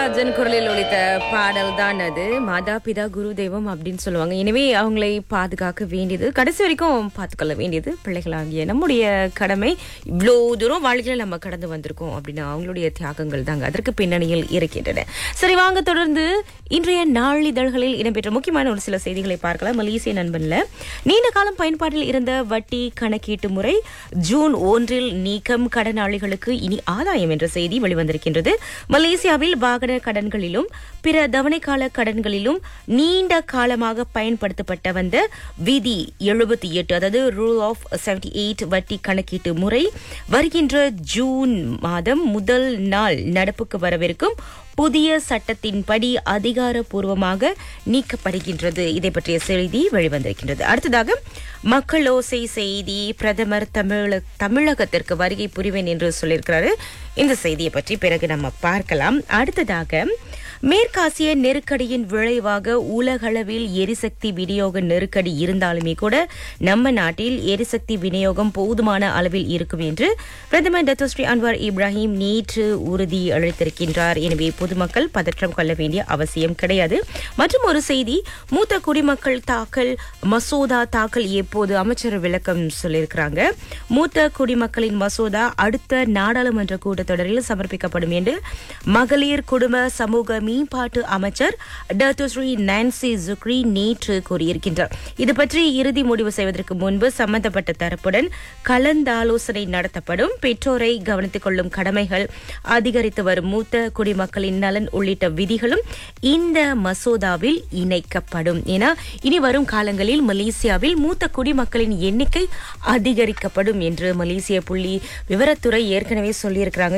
ராஜன் குரலில் ஒலித்த பாடல் தான் அது மாதா பிதா குரு தெய்வம் அப்படின்னு சொல்லுவாங்க எனவே அவங்களை பாதுகாக்க வேண்டியது கடைசி வரைக்கும் பார்த்துக்கொள்ள வேண்டியது பிள்ளைகளாகிய நம்முடைய கடமை இவ்வளோ தூரம் வாழ்க்கையில நம்ம கடந்து வந்திருக்கோம் அப்படின்னு அவங்களுடைய தியாகங்கள் தாங்க அதற்கு பின்னணியில் இருக்கின்றன சரி வாங்க தொடர்ந்து இன்றைய நாளிதழ்களில் இடம்பெற்ற முக்கியமான ஒரு சில செய்திகளை பார்க்கலாம் மலேசிய நண்பன்ல நீண்ட காலம் பயன்பாட்டில் இருந்த வட்டி கணக்கீட்டு முறை ஜூன் ஒன்றில் நீக்கம் கடனாளிகளுக்கு இனி ஆதாயம் என்ற செய்தி வெளிவந்திருக்கின்றது மலேசியாவில் வாகன கடன்களிலும் பிற தவணைக்கால கடன்களிலும் நீண்ட காலமாக பயன்படுத்தப்பட்ட வந்த விதி எழுபத்தி எட்டு அதாவது ரூல் ஆஃப் செவன்டி எயிட் வட்டி கணக்கீட்டு முறை வருகின்ற ஜூன் மாதம் முதல் நாள் நடப்புக்கு வரவிருக்கும் புதிய சட்டத்தின்படி அதிகாரப்பூர்வமாக நீக்கப்படுகின்றது இதை பற்றிய செய்தி வெளிவந்திருக்கின்றது அடுத்ததாக மக்களோசை செய்தி பிரதமர் தமிழ தமிழகத்திற்கு வருகை புரிவேன் என்று சொல்லியிருக்கிறாரு இந்த செய்தியை பற்றி பிறகு நம்ம பார்க்கலாம் அடுத்ததாக மேற்காசிய நெருக்கடியின் விளைவாக உலகளவில் எரிசக்தி விநியோக நெருக்கடி இருந்தாலுமே கூட நம்ம நாட்டில் எரிசக்தி விநியோகம் போதுமான அளவில் இருக்கும் என்று பிரதமர் டத்தோஸ்ரீ அன்வார் இப்ராஹிம் நேற்று உறுதி அளித்திருக்கின்றார் எனவே பொதுமக்கள் பதற்றம் கொள்ள வேண்டிய அவசியம் கிடையாது மற்றும் ஒரு செய்தி மூத்த குடிமக்கள் தாக்கல் மசோதா தாக்கல் எப்போது அமைச்சர் விளக்கம் சொல்லியிருக்கிறாங்க மூத்த குடிமக்களின் மசோதா அடுத்த நாடாளுமன்ற கூட்டத்தொடரில் சமர்ப்பிக்கப்படும் என்று மகளிர் குடும்ப சமூக மேம்பாட்டு அமைச்சர் டாக்டர் ஸ்ரீ நான்சி ஜுக்ரி நேற்று கூறியிருக்கின்றார் இது பற்றி இறுதி முடிவு செய்வதற்கு முன்பு சம்பந்தப்பட்ட தரப்புடன் கலந்தாலோசனை நடத்தப்படும் பெற்றோரை கவனித்துக் கொள்ளும் கடமைகள் அதிகரித்து வரும் மூத்த குடிமக்களின் நலன் உள்ளிட்ட விதிகளும் இந்த மசோதாவில் இணைக்கப்படும் என இனி வரும் காலங்களில் மலேசியாவில் மூத்த குடிமக்களின் எண்ணிக்கை அதிகரிக்கப்படும் என்று மலேசிய புள்ளி விவரத்துறை ஏற்கனவே சொல்லியிருக்கிறாங்க